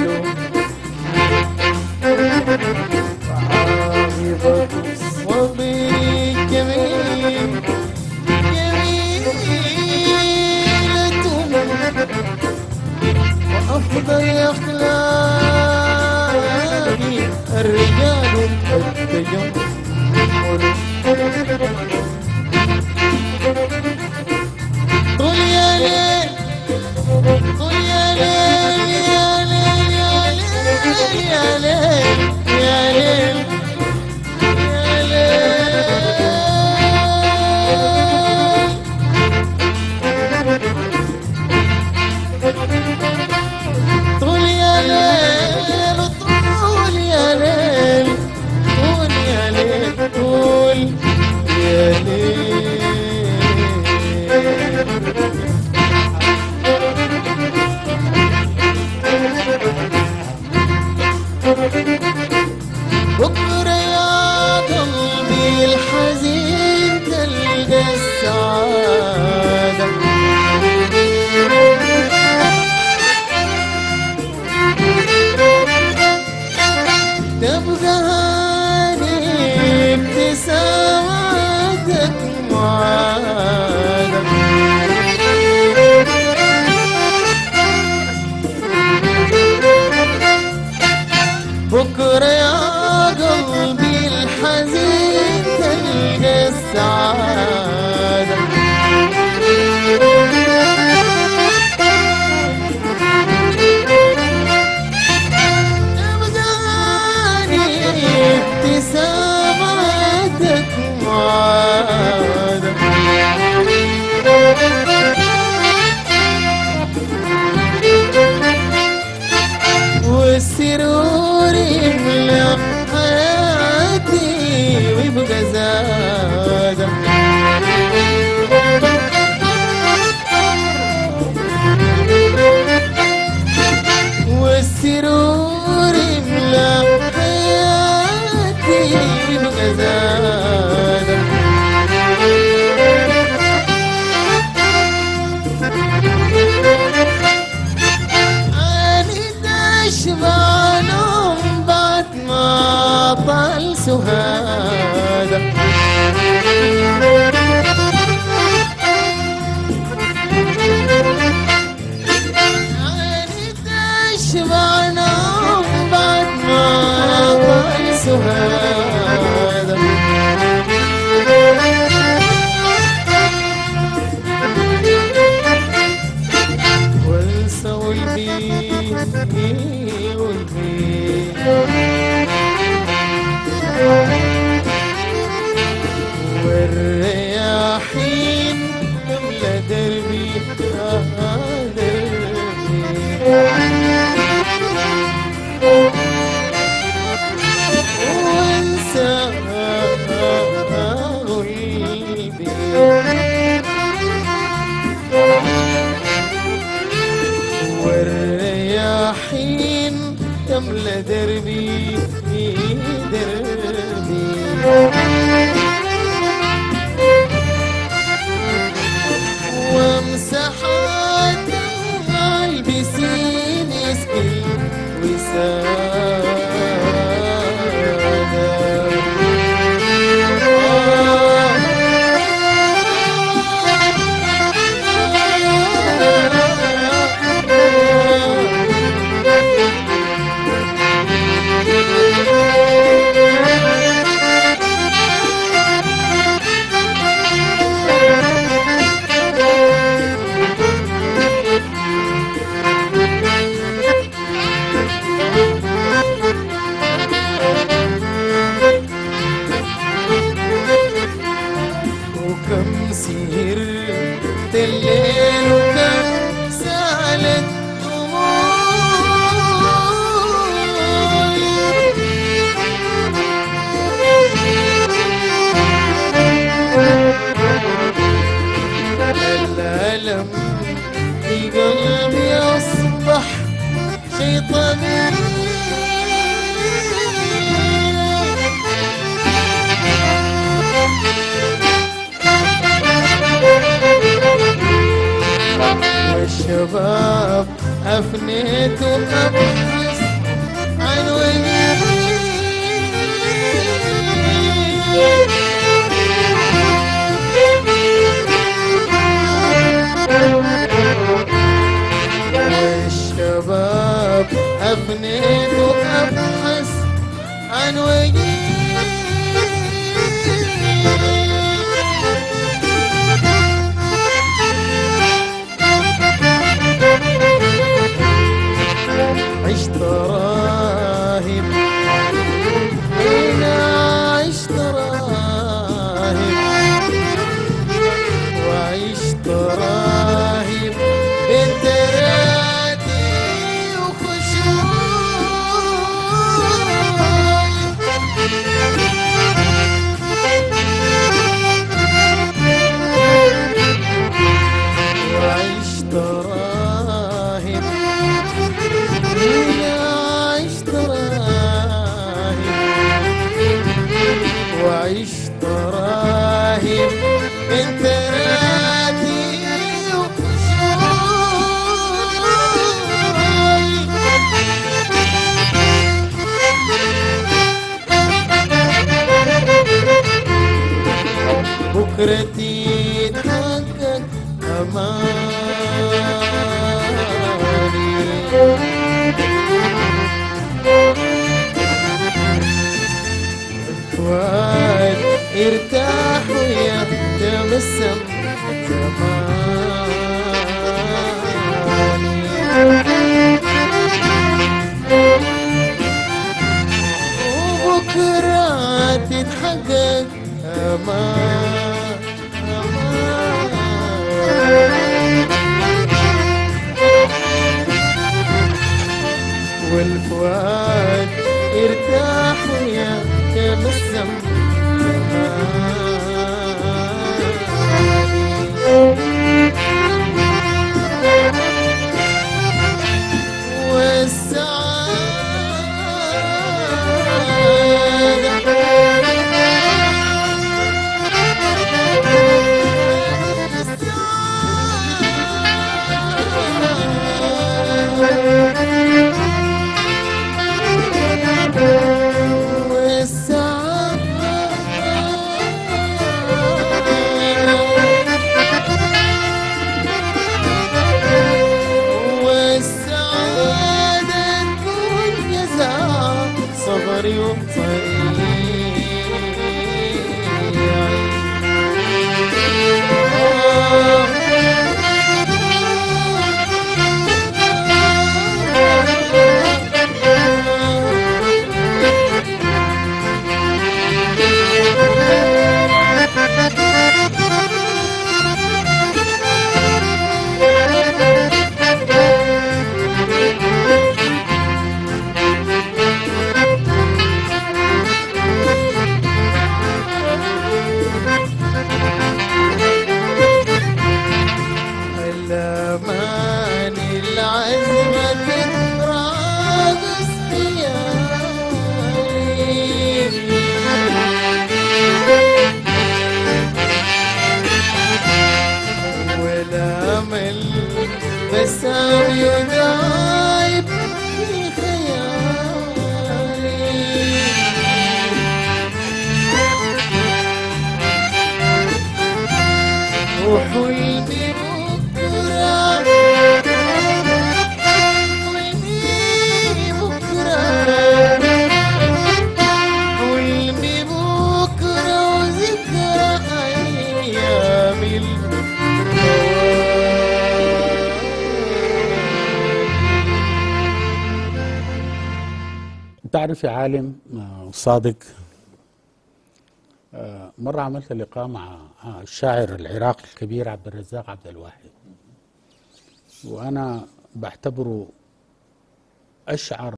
حلو عارضة الصبي جميل جميلة وأفضل أخلاقي الرجال التجمل قل يا ليل قل يا ليل يا ليل يا ليل يا ليل يا ليل طول يا ليل طول يا ليل طول يا ليل طول يا ليل بكرة يا قلبي الحزين تلقى السعادة تبقى هاني ابتسامتك معادة بكرة يا قلبي الحزين تلقى السعادة أبداني ابتسامتك معادة والسرور يملأ حياتي ويبقى زادة والسرور يملأ حياتي ويبقى زادة أنا تشبع نوم بعد ما طال سهادة أنا تشبع نوم بعد ما طال سهادة وانسى والبي والبي والرياحين تملى دربي آه دربي وانسى قلبي والرياحين تملى دربي دربي وامسحات البسين يسكي وسادة وكم سهرت الليل وكم سالت دموعي الألم في قلبي أصبح شي طبيعي والشباب أفنيت وأبحث الغراب أفنيت وأبحث عن وجهي عشت راهب أنا عشت راهب وعشت راهب بين تراتي وخشوعي وعشت راهب أنا عشت راهب وعشت راهب من تراتي وخشوعي بكرتي تحقق أماني فؤاد ارتاح ويا تبسم زماني وبكرة تتحقق أمان أمان والفؤاد ارتاح ويا تبسم والسعادة تكون جزاء صبري الأمان العزمة راقص خيالي والأمل بسام يدايب في خيالي وحلمي بكرة حلمي بكرة حلمي بكرة وذكرى أيام تعرف يا عالم آه، صادق آه، مرة عملت لقاء مع آه، الشاعر العراقي الكبير عبد الرزاق عبد الواحد وأنا بعتبره أشعر